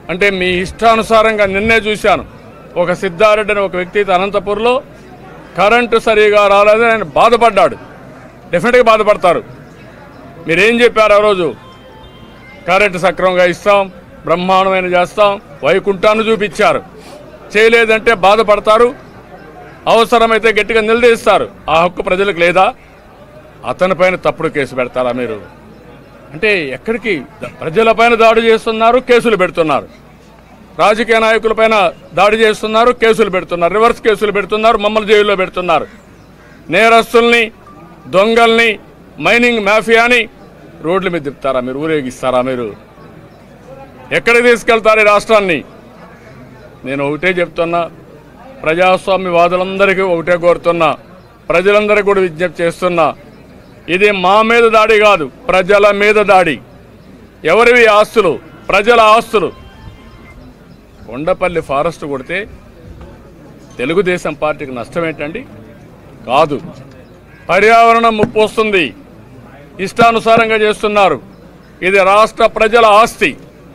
అంటే మీ ఇష్టానుసారంగా నిన్నే చూశాను ఒక సిద్ధారెడ్డి అని ఒక వ్యక్తి అయితే అనంతపూర్లో కరెంటు సరిగా రాలేదని ఆయన బాధపడ్డాడు డెఫినెట్గా బాధపడతారు మీరేం చెప్పారు ఆ రోజు కరెంటు సక్రమంగా ఇస్తాం బ్రహ్మాండమైన చేస్తాం వైకుంఠాన్ని చూపించారు చేయలేదంటే బాధపడతారు అవసరమైతే గట్టిగా నిలదీస్తారు ఆ హక్కు ప్రజలకు లేదా అతనిపైన తప్పుడు కేసు పెడతారా మీరు అంటే ఎక్కడికి ద- ప్రజలపైన దాడి చేస్తున్నారు కేసులు పెడుతున్నారు రాజకీయ నాయకులపైన దాడి చేస్తున్నారు కేసులు పెడుతున్నారు రివర్స్ కేసులు పెడుతున్నారు మమ్మల్ని జైల్లో పెడుతున్నారు నేరస్తుల్ని దొంగల్ని మైనింగ్ మాఫియాని రోడ్ల మీద తిప్పుతారా మీరు ఊరేగిస్తారా మీరు ఎక్కడికి తీసుకెళ్తారు ఈ రాష్ట్రాన్ని నేను ఒకటే చెప్తున్నా ప్రజాస్వామ్యవాదులందరికీ ఒకటే కోరుతున్నా ప్రజలందరికీ కూడా విజ్ఞప్తి చేస్తున్నా ఇది మా మీద దాడి కాదు ప్రజల మీద దాడి ఎవరివి ఆస్తులు ప్రజల ఆస్తులు కొండపల్లి ఫారెస్ట్ కొడితే తెలుగుదేశం పార్టీకి నష్టం ఏంటండి కాదు పర్యావరణం ముప్పు వస్తుంది ఇష్టానుసారంగా చేస్తున్నారు ఇది రాష్ట్ర ప్రజల ఆస్తి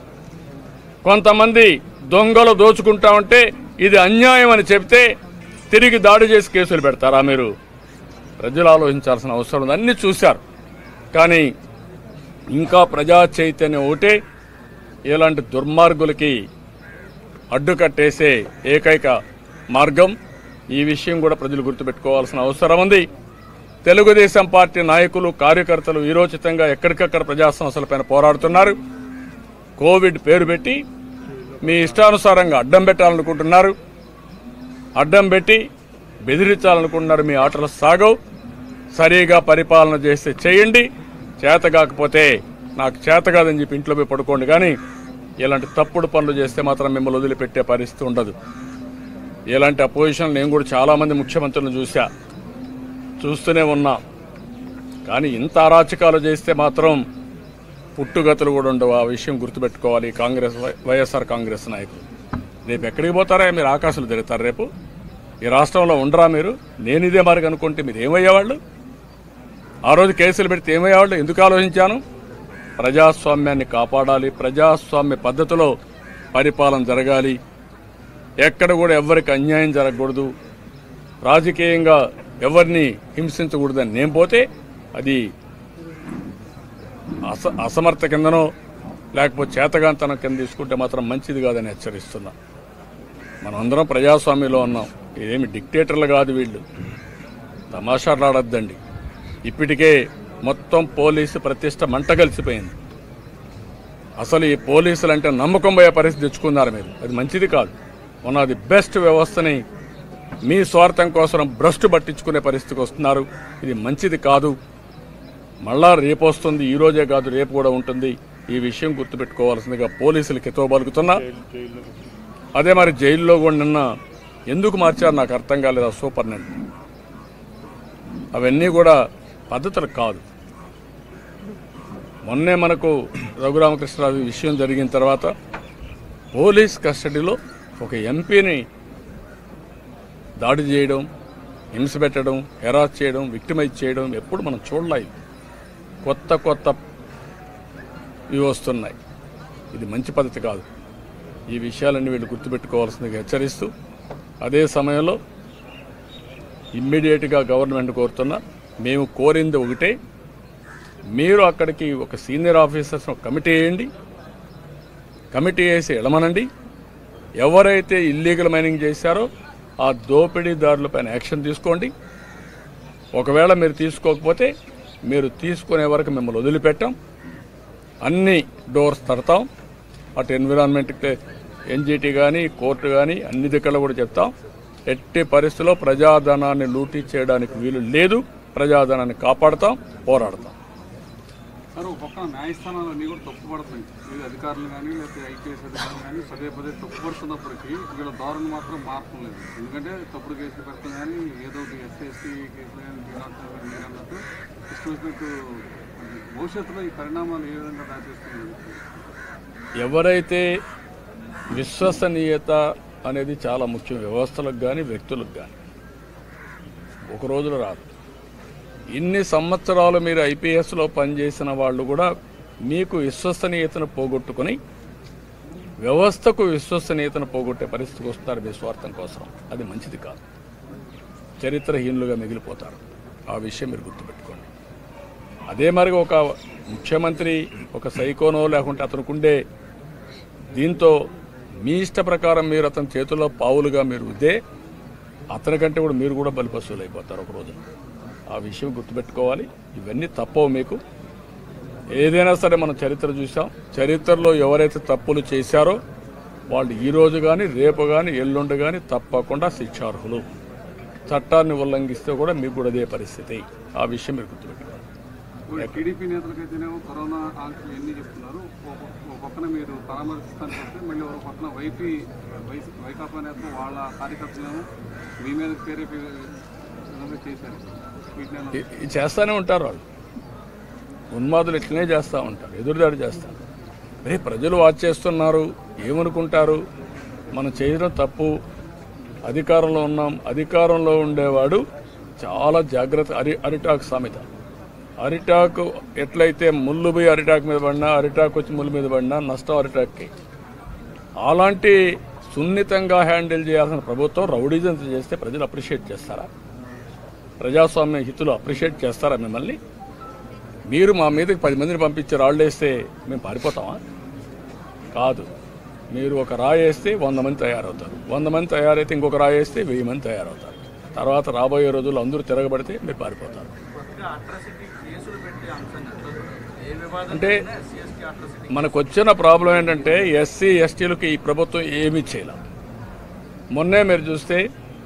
కొంతమంది దొంగలు దోచుకుంటా ఉంటే ఇది అన్యాయం అని చెప్తే తిరిగి దాడి చేసి కేసులు పెడతారా మీరు ప్రజలు ఆలోచించాల్సిన అవసరం ఉంది అన్ని చూశారు కానీ ఇంకా ప్రజా చైతన్యం ఒకటే ఇలాంటి దుర్మార్గులకి అడ్డుకట్టేసే ఏకైక మార్గం ఈ విషయం కూడా ప్రజలు గుర్తుపెట్టుకోవాల్సిన అవసరం ఉంది తెలుగుదేశం పార్టీ నాయకులు కార్యకర్తలు వీరోచితంగా ఎక్కడికక్కడ ప్రజా సమస్యలపైన పోరాడుతున్నారు కోవిడ్ పేరు పెట్టి మీ ఇష్టానుసారంగా అడ్డం పెట్టాలనుకుంటున్నారు అడ్డం పెట్టి బెదిరించాలనుకుంటున్నారు మీ ఆటలు సాగవు సరిగా పరిపాలన చేస్తే చేయండి చేత కాకపోతే నాకు చేత కాదని చెప్పి ఇంట్లో పోయి పడుకోండి కానీ ఇలాంటి తప్పుడు పనులు చేస్తే మాత్రం మిమ్మల్ని వదిలిపెట్టే పరిస్థితి ఉండదు ఇలాంటి అపోజిషన్ నేను కూడా చాలామంది ముఖ్యమంత్రులను చూశా చూస్తూనే ఉన్నా కానీ ఇంత అరాచకాలు చేస్తే మాత్రం పుట్టుగతులు కూడా ఉండవు ఆ విషయం గుర్తుపెట్టుకోవాలి కాంగ్రెస్ వై- వైఎస్ఆర్ కాంగ్రెస్ నాయకులు రేపు ఎక్కడికి పోతారా మీరు ఆకాశాలు తిరుగుతారు రేపు ఈ రాష్ట్రంలో ఉండరా మీరు నేను ఇదే మరి అనుకుంటే మీరు ఏమయ్యేవాళ్ళు ఆ రోజు కేసులు పెడితే ఏమయ్యేవాళ్ళు ఎందుకు ఆలోచించాను ప్రజాస్వామ్యాన్ని కాపాడాలి ప్రజాస్వామ్య పద్ధతిలో పరిపాలన జరగాలి ఎక్కడ కూడా ఎవరికి అన్యాయం జరగకూడదు రాజకీయంగా ఎవరిని హింసించకూడదని నేను పోతే అది అస అసమర్థ కిందనో లేకపోతే చేతగాంతనం కింద తీసుకుంటే మాత్రం మంచిది కాదని హెచ్చరిస్తున్నా మనం అందరం ప్రజాస్వామ్యంలో ఉన్నాం ఇదేమి డిక్టేటర్లు కాదు వీళ్ళు తమాషాలాడద్దండి ఇప్పటికే మొత్తం పోలీసు ప్రతిష్ట మంట కలిసిపోయింది అసలు ఈ పోలీసులు అంటే నమ్మకం పోయే పరిస్థితి తెచ్చుకున్నారు మీరు అది మంచిది కాదు ఉన్నది బెస్ట్ వ్యవస్థని మీ స్వార్థం కోసం భ్రష్టు పట్టించుకునే పరిస్థితికి వస్తున్నారు ఇది మంచిది కాదు మళ్ళా రేపు వస్తుంది ఈ రోజే కాదు రేపు కూడా ఉంటుంది ఈ విషయం గుర్తుపెట్టుకోవాల్సిందిగా పోలీసులకు ఎతో పలుకుతున్నా అదే మరి జైల్లో కూడా నిన్న ఎందుకు మార్చారు నాకు అర్థం కాలేదు ఆ సూపర్నెంట్ అవన్నీ కూడా పద్ధతులు కాదు మొన్నే మనకు రఘురామకృష్ణరాజు విషయం జరిగిన తర్వాత పోలీస్ కస్టడీలో ఒక ఎంపీని దాడి చేయడం హింస పెట్టడం హెరాస్ చేయడం విక్టిమైజ్ చేయడం ఎప్పుడు మనం చూడలేదు కొత్త కొత్త ఇవి వస్తున్నాయి ఇది మంచి పద్ధతి కాదు ఈ విషయాలన్నీ వీళ్ళు గుర్తుపెట్టుకోవాల్సిందిగా హెచ్చరిస్తూ అదే సమయంలో ఇమ్మీడియట్గా గవర్నమెంట్ కోరుతున్నా మేము కోరింది ఒకటే మీరు అక్కడికి ఒక సీనియర్ ఆఫీసర్స్ ఒక కమిటీ వేయండి కమిటీ వేసి ఎడమనండి ఎవరైతే ఇల్లీగల్ మైనింగ్ చేశారో ఆ దోపిడీదారులపైన యాక్షన్ తీసుకోండి ఒకవేళ మీరు తీసుకోకపోతే మీరు తీసుకునే వరకు మిమ్మల్ని వదిలిపెట్టాం అన్ని డోర్స్ తడతాం అటు ఎన్విరాన్మెంట్ ఎన్జిటి కానీ కోర్టు కానీ అన్ని దిక్కలు కూడా చెప్తాం ఎట్టి పరిస్థితుల్లో ప్రజాధనాన్ని లూటీ చేయడానికి వీలు లేదు ప్రజాధనాన్ని కాపాడతాం పోరాడతాం సార్ ఒక పక్కన న్యాయస్థానాలన్నీ కూడా తప్పుపడుతున్నాయి వీళ్ళు అధికారులు కానీ లేకపోతే ఐపీఎస్ అధికారులు కానీ పదే పదే తప్పుపడుతున్నప్పటికీ వీళ్ళ ధోరణి మాత్రం మార్పం లేదు ఎందుకంటే తప్పుడు కేసులు పెడతాం కానీ ఏదో ఒక ఎస్సీ ఎస్టీ కేసులు కానీ బీనాట్ మీరు అన్నట్టు ఇష్టం వచ్చినట్టు భవిష్యత్తులో ఈ పరిణామాలు ఏ విధంగా దాచేస్తుంది ఎవరైతే విశ్వసనీయత అనేది చాలా ముఖ్యం వ్యవస్థలకు కానీ వ్యక్తులకు కానీ ఒక రోజులో రాదు ఇన్ని సంవత్సరాలు మీరు ఐపీఎస్లో పనిచేసిన వాళ్ళు కూడా మీకు విశ్వసనీయతను పోగొట్టుకుని వ్యవస్థకు విశ్వసనీయతను పోగొట్టే పరిస్థితికి వస్తున్నారు మీ స్వార్థం కోసం అది మంచిది కాదు చరిత్రహీనులుగా మిగిలిపోతారు ఆ విషయం మీరు గుర్తుపెట్టుకోండి అదే మరి ఒక ముఖ్యమంత్రి ఒక సైకోనో లేకుంటే అతనుకుండే దీంతో మీ ఇష్ట ప్రకారం మీరు అతని చేతుల్లో పావులుగా మీరు ఉద్దే అతనికంటే కూడా మీరు కూడా బలిపశువులు అయిపోతారు ఒక రోజు ఆ విషయం గుర్తుపెట్టుకోవాలి ఇవన్నీ తప్పవు మీకు ఏదైనా సరే మనం చరిత్ర చూసాం చరిత్రలో ఎవరైతే తప్పులు చేశారో వాళ్ళు ఈ రోజు కానీ రేపు కానీ ఎల్లుండి కానీ తప్పకుండా శిక్షార్హులు చట్టాన్ని ఉల్లంఘిస్తే కూడా మీకు కూడా అదే పరిస్థితి ఆ విషయం మీరు గుర్తుపెట్టుకోవాలి ఇప్పుడు టీడీపీ నేతలకైతేనేమో కరోనా ఆంక్షలు ఎన్ని చెప్తున్నారు ఒక ఒక పక్కన మీరు పరామర్శిస్తానికి వస్తే మళ్ళీ ఒక పక్కన వైపీ వైసీ వైకాపా నేతలు వాళ్ళ కార్యకర్తలేమో మీ మీద ప్రేరేపే విధంగా చేశారు వీటిని ఎలా- ఇ- ఇది చేస్తూనే ఉంటారు వాళ్ళు ఉన్మాదులు ఇట్లనే చేస్తూ ఉంటారు ఎదురుదాడి చేస్తారు రే ప్రజలు వాచ్ చేస్తున్నారు ఏమనుకుంటారు మనం చేయడం తప్పు అధికారంలో ఉన్నాం అధికారంలో ఉండేవాడు చాలా జాగ్రత్త అరి అరిటాకు సామెత అరిటాకు ఎట్లయితే ముళ్ళు పోయి అరిటాకు మీద పడినా అరిటాకు వచ్చి ముళ్ళు మీద పడినా నష్టం అరిటాక్కి అలాంటి సున్నితంగా హ్యాండిల్ చేయాల్సిన ప్రభుత్వం రౌడీజం చేస్తే ప్రజలు అప్రిషియేట్ చేస్తారా ప్రజాస్వామ్య హితులు అప్రిషియేట్ చేస్తారా మిమ్మల్ని మీరు మా మీదకి పది మందిని పంపించి రాళ్ళు వేస్తే మేము పారిపోతామా కాదు మీరు ఒక రాయి వేస్తే వంద మంది తయారవుతారు వంద మంది తయారైతే ఇంకొక రాయి వేస్తే వెయ్యి మంది తయారవుతారు తర్వాత రాబోయే రోజుల్లో అందరూ తిరగబడితే మీరు పారిపోతారు కొత్తగా అట్రాసిటీ కేసులు పెట్టే అంశాన్ని ఎట్లా చూడాలి? ఏ వివాదం అంటే ఎస్సీ ఎస్టీ అట్రాసిటీ మనకు వచ్చిన ప్రాబ్లం ఏంటంటే ఎస్సీ ఎస్టీలకు ఈ ప్రభుత్వం ఏమీ చేయాల మొన్నే మీరు చూస్తే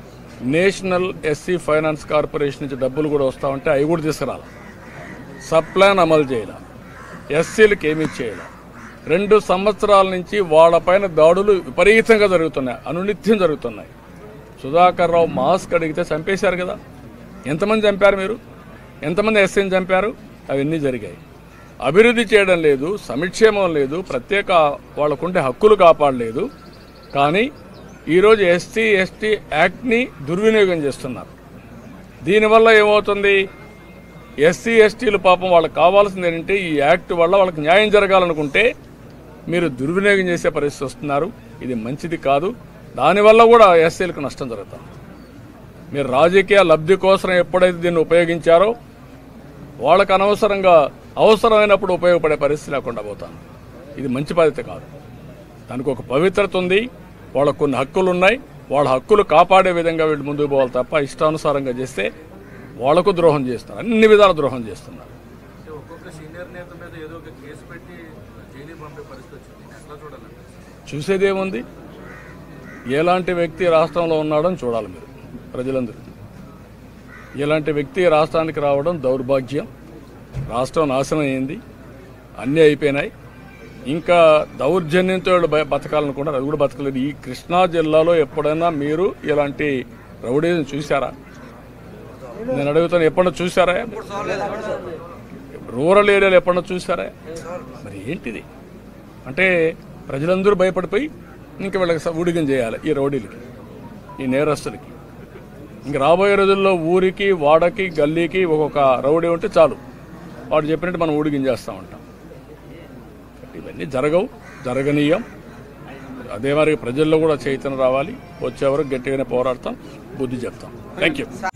నేషనల్ ఎస్సీ ఫైనాన్స్ కార్పొరేషన్ నుంచి డబ్బులు కూడా వస్తా ఉంటే అవి కూడా తీసుకురాలి సబ్ ప్లాన్ అమలు చేయాల ఎస్సీలకు ఏమీ చేయాల రెండు సంవత్సరాల నుంచి వాళ్ళపైన దాడులు విపరీతంగా జరుగుతున్నాయి అనునిత్యం జరుగుతున్నాయి సుధాకర్ రావు మాస్క్ అడిగితే చంపేశారు కదా ఎంతమంది చంపారు మీరు ఎంతమంది ఎస్సీని చంపారు అవన్నీ జరిగాయి అభివృద్ధి చేయడం లేదు సంక్షేమం లేదు ప్రత్యేక వాళ్ళకుండే హక్కులు కాపాడలేదు కానీ ఈరోజు ఎస్సీ ఎస్టీ యాక్ట్ని దుర్వినియోగం చేస్తున్నారు దీనివల్ల ఏమవుతుంది ఎస్సీ ఎస్టీలు పాపం వాళ్ళకి కావాల్సింది ఏంటంటే ఈ యాక్ట్ వల్ల వాళ్ళకి న్యాయం జరగాలనుకుంటే మీరు దుర్వినియోగం చేసే పరిస్థితి వస్తున్నారు ఇది మంచిది కాదు దానివల్ల కూడా ఎస్సీలకు నష్టం జరుగుతుంది మీరు రాజకీయ లబ్ధి కోసం ఎప్పుడైతే దీన్ని ఉపయోగించారో వాళ్ళకు అనవసరంగా అవసరమైనప్పుడు ఉపయోగపడే పరిస్థితి లేకుండా పోతాను ఇది మంచి పద్ధతి కాదు దానికి ఒక పవిత్రత ఉంది వాళ్ళకు కొన్ని హక్కులు ఉన్నాయి వాళ్ళ హక్కులు కాపాడే విధంగా వీళ్ళు ముందుకు పోవాలి తప్ప ఇష్టానుసారంగా చేస్తే వాళ్లకు ద్రోహం చేస్తున్నారు అన్ని విధాల ద్రోహం చేస్తున్నారు అంటే ఒక్కొక్క సీనియర్ నేత మీద ఏదో ఒక కేసు పెట్టి జైలుకి పంపే పరిస్థితి వచ్చింది దీన్ని ఎట్లా చూడాలంటే చూసేదేముంది ఎలాంటి వ్యక్తి రాష్ట్రంలో ఉన్నాడని చూడాలి మీరు ప్రజలందరూ ఇలాంటి వ్యక్తి రాష్ట్రానికి రావడం దౌర్భాగ్యం రాష్ట్రం నాశనం అయింది అన్నీ అయిపోయినాయి ఇంకా దౌర్జన్యంతో వీళ్ళు బ- బతకాలనుకుంటారు అది కూడా బతకలేదు ఈ కృష్ణా జిల్లాలో ఎప్పుడైనా మీరు ఇలాంటి రౌడీని చూశారా నేను అడుగుతాను ఎప్పుడన్నా చూసారా రూరల్ ఏరియాలో ఎప్పుడన్నా చూసారా మరి ఏంటిది అంటే ప్రజలందరూ భయపడిపోయి ఇంకా వీళ్ళకి స- ఊడిగం చేయాలి ఈ రౌడీలకి ఈ నేరస్తులకి ఇంక రాబోయే రోజుల్లో ఊరికి వాడకి గల్లీకి ఒక్కొక్క రౌడీ ఉంటే చాలు వాడు చెప్పినట్టు మనం ఊడిగం చేస్తూ ఉంటాం ఇవన్నీ జరగవు జరగనీయం అదే మరి ప్రజల్లో కూడా చైతన్యం రావాలి వచ్చేవరకు గట్టిగానే పోరాడతాం బుద్ధి చెప్తాం థ్యాంక్ యూ